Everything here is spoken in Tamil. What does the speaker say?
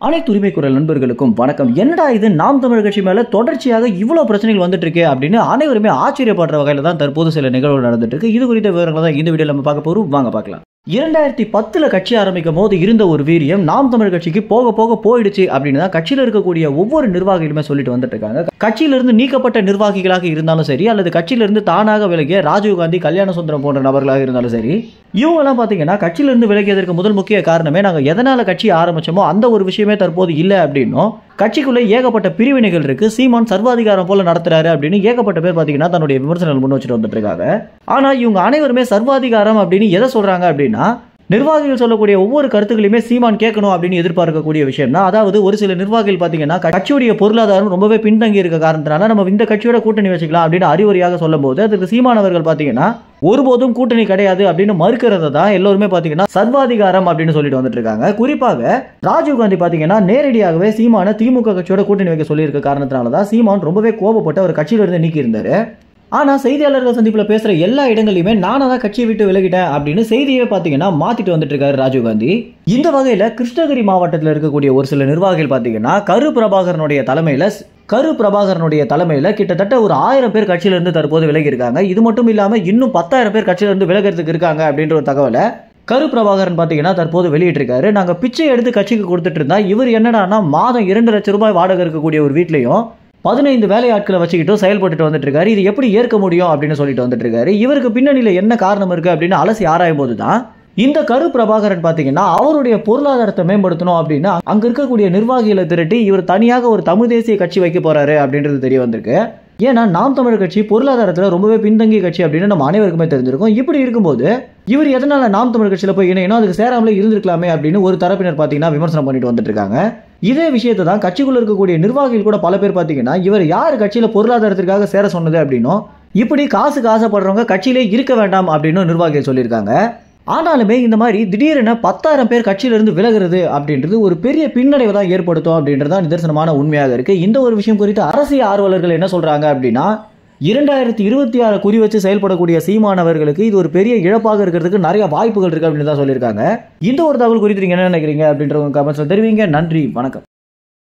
அனைத்து உரிமை குரல் நண்பர்களுக்கும் வணக்கம் என்னடா இது நாம் தமிழர் கட்சி மேல தொடர்ச்சியாக இவ்வளவு பிரச்சனைகள் வந்துட்டு இருக்கு அப்படின்னு அனைவருமே ஆச்சரியப்படுற வகையில தான் தற்போது சில நிகழ்வுகள் நடந்துட்டு இருக்கு இது குறித்த விவரங்களை தான் இந்த வீடியோல நம்ம பார்க்க போறோம் வாங்க பார்க்கலாம் இரண்டாயிரத்தி பத்துல கட்சி ஆரம்பிக்கும் போது இருந்த ஒரு வீரியம் நாம் தமிழர் கட்சிக்கு போக போக போயிடுச்சு அப்படின்னு தான் கட்சியில இருக்கக்கூடிய ஒவ்வொரு நிர்வாகிகளுமே சொல்லிட்டு வந்துட்டு இருக்காங்க கட்சியிலிருந்து நீக்கப்பட்ட நிர்வாகிகளாக இருந்தாலும் சரி அல்லது கட்சியிலிருந்து தானாக விலகிய ராஜீவ்காந்தி கல்யாண சுந்தரம் போன்ற நபர்களாக இருந்தாலும் சரி இவங்கெல்லாம் பார்த்தீங்கன்னா கட்சியிலிருந்து விலகியதற்கு முதல் முக்கிய காரணமே நாங்கள் எதனால கட்சி ஆரம்பிச்சோமோ அந்த ஒரு விஷயமே தற்போது இல்லை அப்படின்னும் கட்சிக்குள்ள ஏகப்பட்ட பிரிவினைகள் இருக்கு சீமான் சர்வாதிகாரம் போல நடத்துறாரு அப்படின்னு ஏகப்பட்ட பேர் பார்த்தீங்கன்னா தன்னுடைய விமர்சனங்கள் முன் வச்சுட்டு வந்துட்டு இருக்காங்க ஆனா இவங்க அனைவருமே சர்வாதிகாரம் அப்படின்னு எதை சொல்றாங்க அப்படின்னா நிர்வாகிகள் சொல்லக்கூடிய ஒவ்வொரு கருத்துக்களையுமே சீமான் கேட்கணும் அப்படின்னு எதிர்பார்க்கக்கூடிய விஷயம் தான் அதாவது ஒரு சில நிர்வாகிகள் பார்த்தீங்கன்னா கட்சியுடைய பொருளாதாரம் ரொம்பவே பின்தங்கி இருக்க காரணத்தினால நம்ம இந்த கட்சியோட கூட்டணி வச்சுக்கலாம் அப்படின்னு அறிவுரையாக சொல்லும் போது அதுக்கு சீமானவர்கள் பார்த்தீங்கன்னா ஒருபோதும் கூட்டணி கிடையாது அப்படின்னு மறுக்கிறத தான் எல்லோருமே பார்த்தீங்கன்னா சர்வாதிகாரம் அப்படின்னு சொல்லிட்டு வந்துட்டு இருக்காங்க குறிப்பாக ராஜீவ் காந்தி பார்த்தீங்கன்னா நேரடியாகவே சீமான திமுக கட்சியோட கூட்டணி வைக்க சொல்லியிருக்க காரணத்தினால தான் சீமான் ரொம்பவே கோபப்பட்டு அவர் கட்சியிலிருந்து நீக்கி இருந்தாரு ஆனா செய்தியாளர்கள் சந்திப்புல பேசுற எல்லா இடங்களையுமே நானா தான் கட்சியை விட்டு விலகிட்டேன் அப்படின்னு செய்தியே பாத்தீங்கன்னா மாத்திட்டு வந்துட்டு இருக்காரு ராஜீவ்காந்தி இந்த வகையில கிருஷ்ணகிரி மாவட்டத்தில் இருக்கக்கூடிய ஒரு சில நிர்வாகிகள் பாத்தீங்கன்னா கரு பிரபாகரனுடைய தலைமையில கரு பிரபாகரனுடைய தலைமையில கிட்டத்தட்ட ஒரு ஆயிரம் பேர் கட்சியில இருந்து தற்போது விலகி இருக்காங்க இது மட்டும் இல்லாம இன்னும் பத்தாயிரம் பேர் கட்சியில இருந்து விலகிறதுக்கு இருக்காங்க அப்படின்ற ஒரு தகவலை கரு பிரபாகரன் பார்த்தீங்கன்னா தற்போது வெளியிட்டிருக்காரு நாங்கள் பிச்சை எடுத்து கட்சிக்கு கொடுத்துட்டு இருந்தா இவர் என்னடான்னா மாதம் இரண்டு லட்சம் ரூபாய் வாடகை இருக்கக்கூடிய ஒரு வீட்லையும் பதினைந்து வேலையாட்களை வச்சுக்கிட்டும் செயல்பட்டுட்டு வந்துட்டு இருக்காரு இது எப்படி ஏற்க முடியும் அப்படின்னு சொல்லிட்டு வந்துட்டு இருக்காரு இவருக்கு பின்னணியில் என்ன காரணம் இருக்கு அப்படின்னு அலசி ஆராயும் போது தான் இந்த கரு பிரபாகரன் பார்த்தீங்கன்னா அவருடைய பொருளாதாரத்தை மேம்படுத்தணும் அப்படின்னா அங்க இருக்கக்கூடிய நிர்வாகிகளை திரட்டி இவர் தனியாக ஒரு தமிழ் தேசிய கட்சி வைக்க போறாரு அப்படின்றது தெரிய வந்திருக்கு ஏன்னா நாம் தமிழர் கட்சி பொருளாதாரத்தில் ரொம்பவே பின்தங்கிய கட்சி அப்படின்னு நம்ம அனைவருக்குமே தெரிஞ்சிருக்கும் இப்படி இருக்கும்போது இவர் எதனால நாம் தமிழர் கட்சியில் போய் இணையணும் அதுக்கு சேராமலே இருந்திருக்கலாமே அப்படின்னு ஒரு தரப்பினர் பார்த்தீங்கன்னா விமர்சனம் பண்ணிட்டு வந்துட்டு இருக்காங்க இதே விஷயத்தை தான் கட்சிக்குள்ள இருக்கக்கூடிய நிர்வாகிகள் கூட பல பேர் பார்த்தீங்கன்னா இவர் யார் கட்சியில் பொருளாதாரத்திற்காக சேர சொன்னது அப்படின்னும் இப்படி காசுக்கு ஆசைப்படுறவங்க கட்சியிலே இருக்க வேண்டாம் அப்படின்னு நிர்வாகிகள் சொல்லியிருக்காங்க ஆனாலுமே இந்த மாதிரி திடீரென பத்தாயிரம் பேர் கட்சியிலிருந்து விலகிறது அப்படின்றது ஒரு பெரிய பின்னடைவை தான் ஏற்படுத்தும் அப்படின்றது தான் நிதர்சனமான உண்மையாக இருக்கு இந்த ஒரு விஷயம் குறித்து அரசியல் ஆர்வலர்கள் என்ன சொல்றாங்க அப்படின்னா இரண்டாயிரத்தி இருபத்தி ஆறு குறி வச்சு செயல்படக்கூடிய சீமானவர்களுக்கு இது ஒரு பெரிய இழப்பாக இருக்கிறதுக்கு நிறைய வாய்ப்புகள் இருக்கு அப்படின்னு தான் சொல்லியிருக்காங்க இந்த ஒரு தகவல் குறித்து நீங்க என்ன நினைக்கிறீங்க அப்படின்ற கமெண்ட்ஸ்ல தெரிவிங்க நன்றி வணக்கம்